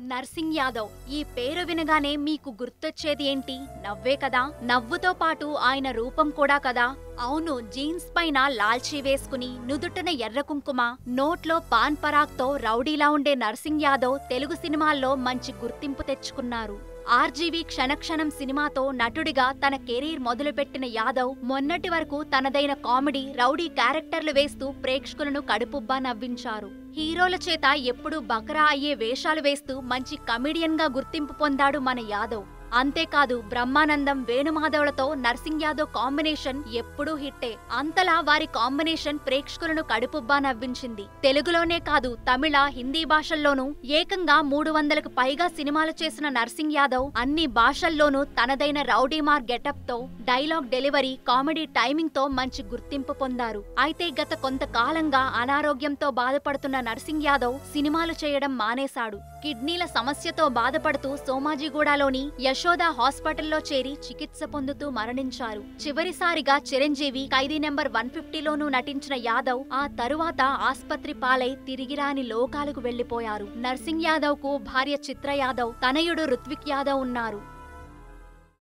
nursing Yadav ఈ పేరు వినగానే మీకు గుర్తొచ్చేది ఏంటి నవ్వే కదా నవ్వుతో పాటు ఆయన రూపం కూడా కదా అవును జీన్స్ పైన లాల్చీ వేసుకుని నుదుటన ఎర్ర కుంకుమ నోట్లో పాన్ పరాగ్తో రౌడీలా ఉండే నర్సింగ్ యాదవ్ తెలుగు సినిమాల్లో మంచి గుర్తింపు తెచ్చుకున్నారు ఆర్జీవి క్షణక్షణం సినిమాతో నటుడిగా తన కెరీర్ మొదలుపెట్టిన యాదవ్ మొన్నటి వరకు తనదైన కామెడీ రౌడీ క్యారెక్టర్లు వేస్తూ ప్రేక్షకులను కడుపుబ్బా నవ్వించారు హీరోల చేత ఎప్పుడూ బకరా అయ్యే వేషాలు వేస్తూ మంచి కమెడియన్ గా గుర్తింపు పొందాడు మన యాదవ్ అంతేకాదు బ్రహ్మానందం వేణుమాధవులతో నర్సింగ్ యాదవ్ కాంబినేషన్ ఎప్పుడూ హిట్టే అంతలా వారి కాంబినేషన్ ప్రేక్షకులను కడుపుబ్బా నవ్వించింది తెలుగులోనే కాదు తమిళ హిందీ భాషల్లోనూ ఏకంగా మూడు వందలకు పైగా సినిమాలు చేసిన నర్సింగ్ యాదవ్ అన్ని భాషల్లోనూ తనదైన రౌడీ మార్ గెటప్ తో డైలాగ్ డెలివరీ కామెడీ టైమింగ్ తో మంచి గుర్తింపు పొందారు అయితే గత కొంతకాలంగా అనారోగ్యంతో బాధపడుతున్న నర్సింగ్ యాదవ్ సినిమాలు చేయడం మానేశాడు కిడ్నీల సమస్యతో బాధపడుతూ సోమాజిగూడలోని యశోద హాస్పిటల్లో చేరి చికిత్స పొందుతూ మరణించారు చివరిసారిగా చిరంజీవి ఖైదీ నెంబర్ వన్ ఫిఫ్టీలోనూ నటించిన యాదవ్ ఆ తరువాత ఆస్పత్రి పాలై తిరిగిరాని లోకాలకు వెళ్లిపోయారు నర్సింగ్ యాదవ్ కు భార్య చిత్ర యాదవ్ తనయుడు రుత్విక్ యాదవ్ ఉన్నారు